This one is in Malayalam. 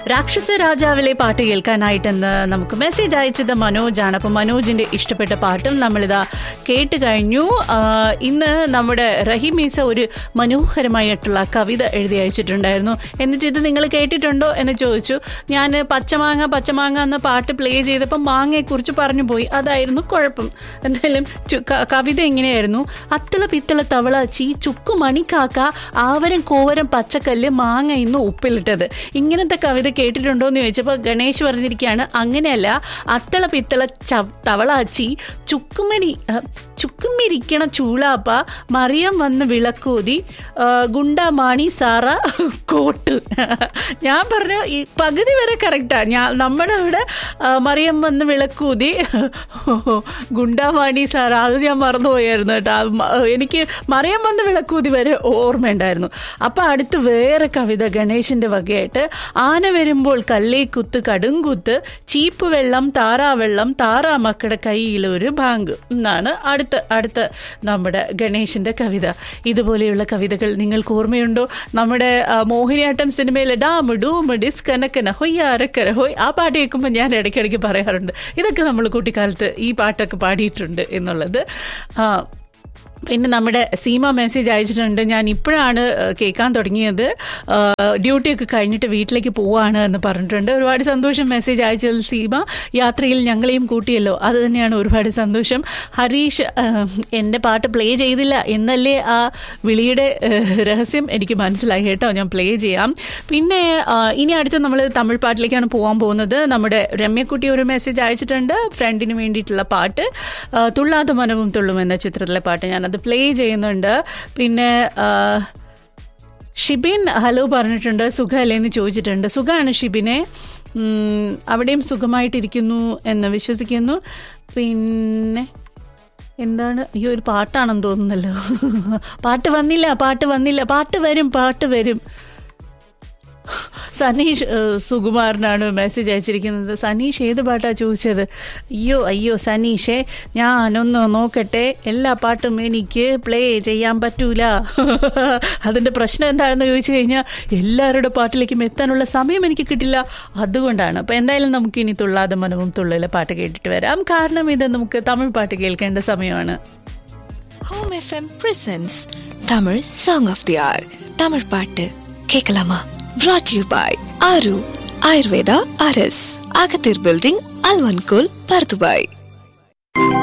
രാക്ഷസ രാജാവിലെ പാട്ട് കേൾക്കാനായിട്ടെന്ന് നമുക്ക് മെസ്സേജ് അയച്ചത് മനോജാണ് അപ്പോൾ മനോജിന്റെ ഇഷ്ടപ്പെട്ട പാട്ടും നമ്മളിതാ കേട്ട് കഴിഞ്ഞു ആ, ഇന്ന് നമ്മുടെ റഹിമീസ ഒരു മനോഹരമായിട്ടുള്ള കവിത എഴുതി അയച്ചിട്ടുണ്ടായിരുന്നു എന്നിട്ട് ഇത് നിങ്ങൾ കേട്ടിട്ടുണ്ടോ എന്ന് ചോദിച്ചു ഞാൻ പച്ചമാങ്ങ പച്ചമാങ്ങ എന്ന പാട്ട് പ്ലേ ചെയ്തപ്പോൾ മാങ്ങയെക്കുറിച്ച് പറഞ്ഞു പോയി അതായിരുന്നു കുഴപ്പം എന്തായാലും ചു- ക- കവിത എങ്ങനെയായിരുന്നു അത്തള പിത്തള തവള ചീ ചുക്കു മണിക്കാക്ക ആവരം കോവരം പച്ചക്കല്ല് മാങ്ങ ഇന്ന് ഉപ്പിലിട്ടത് ഇങ്ങനത്തെ കവിത കേട്ടിട്ടുണ്ടോ എന്ന് ചോദിച്ചപ്പോൾ ഗണേഷ് പറഞ്ഞിരിക്കുകയാണ് അങ്ങനെയല്ല അത്തള പിത്തള ച- തവളാച്ചി ചുക്കുമണി അഹ്, ചുക്കുമിരിക്കണ ചൂളാപ്പ മറിയം വന്ന് വിളക്കൂതി ആ, ഗുണ്ടാമാണി സാറ കോട്ട് ഞാൻ പറഞ്ഞു ഈ പകുതി വരെ കറക്റ്റാ ഞാൻ നമ്മുടെ അവിടെ ആ, മറിയം വന്ന് വിളക്കൂതി ഗുണ്ടാമാണി സാറ അത് ഞാൻ മറന്നുപോയായിരുന്നു കേട്ടോ ആ, മ- എനിക്ക് മറിയം വന്ന് വിളക്കൂതി വരെ ഓർമ്മയുണ്ടായിരുന്നു അപ്പൊ അടുത്ത് വേറെ കവിത ഗണേശന്റെ വകയായിട്ട് ആന വരുമ്പോൾ കല്ലേക്കുത്ത് കടുങ്കുത്ത് ചീപ്പ് വെള്ളം താറാവെള്ളം താറാ മക്കളുടെ കയ്യിൽ ഒരു ബാങ്ക് എന്നാണ് അടുത്ത അടുത്ത നമ്മുടെ ഗണേശന്റെ കവിത ഇതുപോലെയുള്ള കവിതകൾ നിങ്ങൾക്ക് ഓർമ്മയുണ്ടോ നമ്മുടെ ആ, മോഹിനിയാട്ടം സിനിമയിലെ ഡാം ഡൂം ഡിസ് കനക്കന ഹൊയ്യ അരക്കര ഹൊയ് ആ പാട്ട് കേൾക്കുമ്പോൾ ഞാൻ ഇടയ്ക്കിടയ്ക്ക് പറയാറുണ്ട് ഇതൊക്കെ നമ്മൾ കുട്ടിക്കാലത്ത് ഈ പാട്ടൊക്കെ പാടിയിട്ടുണ്ട് എന്നുള്ളത് ആ പിന്നെ നമ്മുടെ സീമ മെസ്സേജ് അയച്ചിട്ടുണ്ട് ഞാൻ ഇപ്പോഴാണ് ഏഹ്, കേൾക്കാൻ തുടങ്ങിയത് ഡ്യൂട്ടിയൊക്കെ കഴിഞ്ഞിട്ട് വീട്ടിലേക്ക് പോവാണ് എന്ന് പറഞ്ഞിട്ടുണ്ട് ഒരുപാട് സന്തോഷം മെസ്സേജ് അയച്ചത് സീമ യാത്രയിൽ ഞങ്ങളെയും കൂട്ടിയല്ലോ അത് തന്നെയാണ് ഒരുപാട് സന്തോഷം ഹരീഷ് ഏഹ്, എൻ്റെ പാട്ട് പ്ലേ ചെയ്തില്ല എന്നല്ലേ ആ വിളിയുടെ ഏഹ്, രഹസ്യം എനിക്ക് മനസ്സിലായി കേട്ടോ ഞാൻ പ്ലേ ചെയ്യാം പിന്നെ ആ, ഇനി അടുത്ത് നമ്മൾ തമിഴ് പാട്ടിലേക്കാണ് പോകാൻ പോകുന്നത് നമ്മുടെ രമ്യക്കുട്ടി ഒരു മെസ്സേജ് അയച്ചിട്ടുണ്ട് ഫ്രണ്ടിന് വേണ്ടിയിട്ടുള്ള പാട്ട് ആ, തുള്ളാത്ത മനവും തുള്ളും എന്ന ചിത്രത്തിലെ പാട്ട് ഞാനത് പ്ലേ ചെയ്യുന്നുണ്ട് പിന്നെ ആ, ഷിബിൻ ഹലോ പറഞ്ഞിട്ടുണ്ട് സുഖമല്ലേ എന്ന് ചോദിച്ചിട്ടുണ്ട് സുഖമാണ് ഷിബിനെ ഉം, അവിടെയും സുഖമായിട്ടിരിക്കുന്നു എന്ന് വിശ്വസിക്കുന്നു പിന്നെ എന്താണ് ഈ ഒരു പാട്ടാണെന്ന് തോന്നുന്നല്ലോ പാട്ട് വന്നില്ല പാട്ട് വന്നില്ല പാട്ട് വരും പാട്ട് വരും സനീഷ് ഏഹ്, സുകുമാരനാണ് മെസ്സേജ് അയച്ചിരിക്കുന്നത് സനീഷ് ഏത് പാട്ടാ ചോദിച്ചത് അയ്യോ അയ്യോ സനീഷേ ഞാനൊന്ന് നോക്കട്ടെ എല്ലാ പാട്ടും എനിക്ക് പ്ലേ ചെയ്യാൻ പറ്റൂല അതിൻ്റെ പ്രശ്നം എന്താണെന്ന് ചോദിച്ചു കഴിഞ്ഞാൽ എല്ലാവരുടെ പാട്ടിലേക്കും എത്താനുള്ള സമയം എനിക്ക് കിട്ടില്ല അതുകൊണ്ടാണ് അപ്പോൾ എന്തായാലും നമുക്ക് ഇനി തുള്ളാതെ മനവും തുള്ളിലെ പാട്ട് കേട്ടിട്ട് വരാം കാരണം ഇത് നമുക്ക് തമിഴ് പാട്ട് കേൾക്കേണ്ട സമയമാണ് Hum FM presents Tamil song of the hour Tamil பாட்டு கேட்கலாமா brought யூ பாய் ஆரு ஆயுர்வேதா அரஸ் அகத்தீர் பில்டிங் அல்வன்கோல் பர்துபாய்